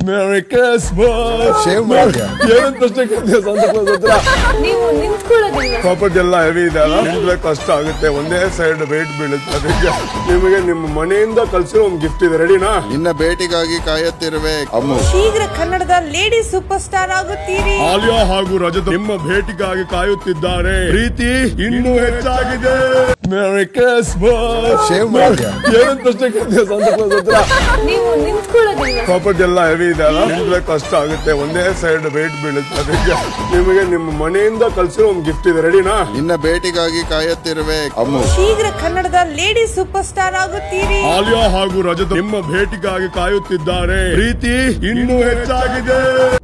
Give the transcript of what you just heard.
merry Christmas shave ಮಾಡ್ಯಾ ಏನಂತಷ್ಟೇ ಕೇಳ್ತೀಯ ಸಂತ class ಹತ್ರ ನೀವು ನಿಂತ್ಕೊಳ್ಳೋದಿಲ್ಲ ಪ್ರಾಪರ್ಟಿ ಎಲ್ಲ ಹೆವಿ ಇದೆ ಅಲ್ಲ ನಿಮ್ಗೆ ಕಷ್ಟ ಆಗುತ್ತೆ ಒಂದೇ ಸೈಡ್ ವೇಟ್ ಬೀಳುತ್ತೆ ಅದಕ್ಕೆ ನಿಮಗೆ ನಿಮ್ಮ ಮನೆಯಿಂದ ಕಳ್ಸಿರೋ ಒಂದು ಗಿಫ್ಟ್ ಇದೆ ರೆಡಿನಾ ನಿನ್ನ ಭೇಟಿಗಾಗಿ ಕಾಯುತ್ತಿರುವೆ ಅಮ್ಮು ಶೀಘ್ರ ಕನ್ನಡದ ಲೇಡಿ ಸೂಪರ್ ಸ್ಟಾರ್ ಆಗುತ್ತೀರಿ ಆಲಿಯಾ ಹಾಗೂ ರಜತ್ ನಿಮ್ಮ ಭೇಟಿಗಾಗಿ ಕಾಯುತ್ತಿದ್ದಾರೆ ಪ್ರೀತಿ ಇನ್ನೂ ಹೆಚ್ಚಾಗಿದೆ ಮೇರಿ ಕ್ರಿಸ್ಮಸ್ ಶೇವ್ ಮಾಡ್ಯಾ ಏನಂತಷ್ಟೇ ಕೇಳ್ತೀಯ ಸಂತ ಕ್ಲಾಸ್ ಹತ್ರ ನೀವು ನಿಂತ್ಕೊಳ್ಳೋದಿಲ್ಲ ಪ್ರಾಪರ್ಟಿ ಎಲ್ಲ ಹೆವಿ ಇದೆ ಅಲ್ಲ ನಿಮ್ಗೆ ಕಷ್ಟ ಆಗುತ್ತೆ ಒಂದೇ ಸೈಡ್ ವೇಟ್ ಬೀಳುತ್ತೆ ಅದಕ್ಕೆ ನಿಮಗೆ ನಿಮ್ಮ ಮನೆಯಿಂದ ಕಳ್ಸಿರೋ ಒಂದು ಗಿಫ್ಟ್ ಇದೆ ರೆಡಿನಾ ನಿನ್ನ ಭೇಟಿಗಾಗಿ ಕಾಯುತ್ತಿರುವೆ ಅಮ್ಮು ಶೀಘ್ರ ಕನ್ನಡದ ಲೇಡಿ ಸೂಪರ್ ಸ್ಟಾರ್ ಆಗುತ್ತೀರಿ ಆಲಿಯಾ ಹಾಗೂ ರಜತ್ ನಿಮ್ಮ ಭೇಟಿಗಾಗಿ ಕಾಯುತ್ತಿದ್ದಾರೆ ಪ್ರೀತಿ ಇನ್ನೂ ಹೆಚ್ಚಾಗಿದೆ